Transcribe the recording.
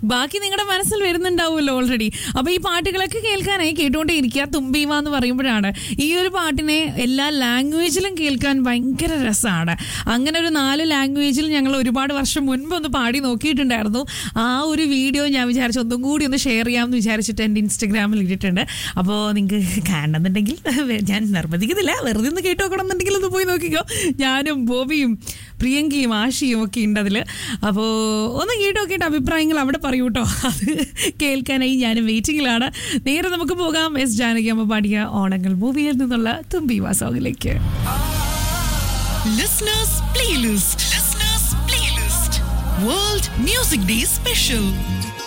ബാക്കി നിങ്ങളുടെ മനസ്സിൽ വരുന്നുണ്ടാവുമല്ലോ ഓൾറെഡി അപ്പൊ ഈ പാട്ടുകളൊക്കെ കേൾക്കാനായി കേട്ടുകൊണ്ടേ ഇരിക്കുക തുമ്പീവ എന്ന് പറയുമ്പോഴാണ് ഈ ഒരു പാട്ടിനെ എല്ലാ ലാംഗ്വേജിലും കേൾക്കാൻ ഭയങ്കര രസമാണ് അങ്ങനെ ഒരു നാല് ലാംഗ്വേജിൽ ഞങ്ങൾ ഒരുപാട് വർഷം മുൻപ് ഒന്ന് പാടി നോക്കിയിട്ടുണ്ടായിരുന്നു ആ ഒരു വീഡിയോ ഞാൻ വിചാരിച്ചു ഒന്നും കൂടി ഒന്ന് ഷെയർ ചെയ്യാമെന്ന് വിചാരിച്ചിട്ട് എൻ്റെ ഇൻസ്റ്റഗ്രാമിൽ ഇട്ടിട്ടുണ്ട് അപ്പോൾ നിങ്ങൾക്ക് കാണണമെന്നുണ്ടെങ്കിൽ ഞാൻ നിർബന്ധിക്കുന്നില്ല വെറുതെ ഒന്ന് കേട്ട് നോക്കണം എന്നുണ്ടെങ്കിൽ ഒന്ന് പോയി നോക്കിക്കോ ഞാനും ബോബിയും പ്രിയങ്കയും ആഷിയും ഒക്കെ ഉണ്ട് അതിൽ അപ്പോൾ ഒന്ന് കേട്ട് നോക്കിയിട്ട് അഭിപ്രായങ്ങൾ അവിടെ പറയൂ കേട്ടോ അത് കേൾക്കാനായി ഞാനും വെയിറ്റിംഗിലാണ് നേരെ നമുക്ക് പോകാം എസ് ജാനകി അമ്മ പാടിയ ഓണങ്ങൾ മൂവിയിൽ നിന്നുള്ള തുമ്പി വാസോങ്ങിലേക്ക് Listeners playlist. Listeners playlist. World Music Day special.